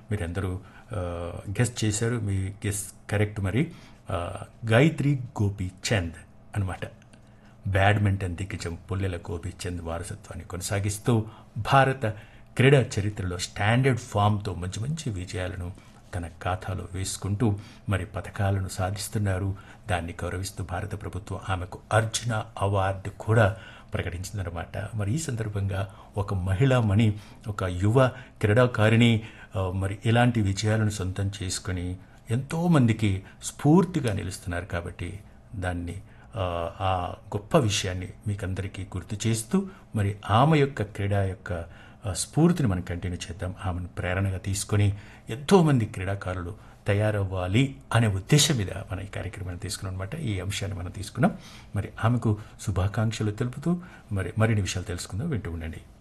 మీరందరూ గెస్ట్ చేశారు మీ guess correct మరి ఆ, గాయత్రి గోపి చంద్ అనమాట బ్యాడ్మింటన్ దిగ్గజం పుల్లెల గోపీచంద్ వారసత్వాన్ని కొనసాగిస్తూ భారత క్రీడా చరిత్రలో స్టాండర్డ్ ఫామ్తో మంచి మంచి విజయాలను తన ఖాతాలో వేసుకుంటూ మరి పథకాలను సాధిస్తున్నారు దాన్ని గౌరవిస్తూ భారత ప్రభుత్వం ఆమెకు అర్జున అవార్డు కూడా ప్రకటించిందనమాట మరి ఈ సందర్భంగా ఒక మహిళా మణి ఒక యువ క్రీడాకారిణి ఆ, మరి ఇలాంటి విజయాలను సొంతం చేసుకొని ఎంతోమందికి స్ఫూర్తిగా నిలుస్తున్నారు కాబట్టి దాన్ని ఆ, ఆ గొప్ప విషయాన్ని మీకందరికీ గుర్తు చేస్తూ మరి ఆమె యొక్క క్రీడా యొక్క ఆ, స్ఫూర్తిని మనం కంటిన్యూ చేద్దాం ఆమెను ప్రేరణగా తీసుకొని ఎంతోమంది క్రీడాకారులు తయారవ్వాలి అనే ఉద్దేశం మీద మన ఈ కార్యక్రమాన్ని తీసుకున్నాం అనమాట ఈ అంశాన్ని మనం తీసుకున్నాం మరి ఆమెకు శుభాకాంక్షలు తెలుపుతూ మరి మరిన్ని విషయాలు తెలుసుకుందాం వింటూ ఉండండి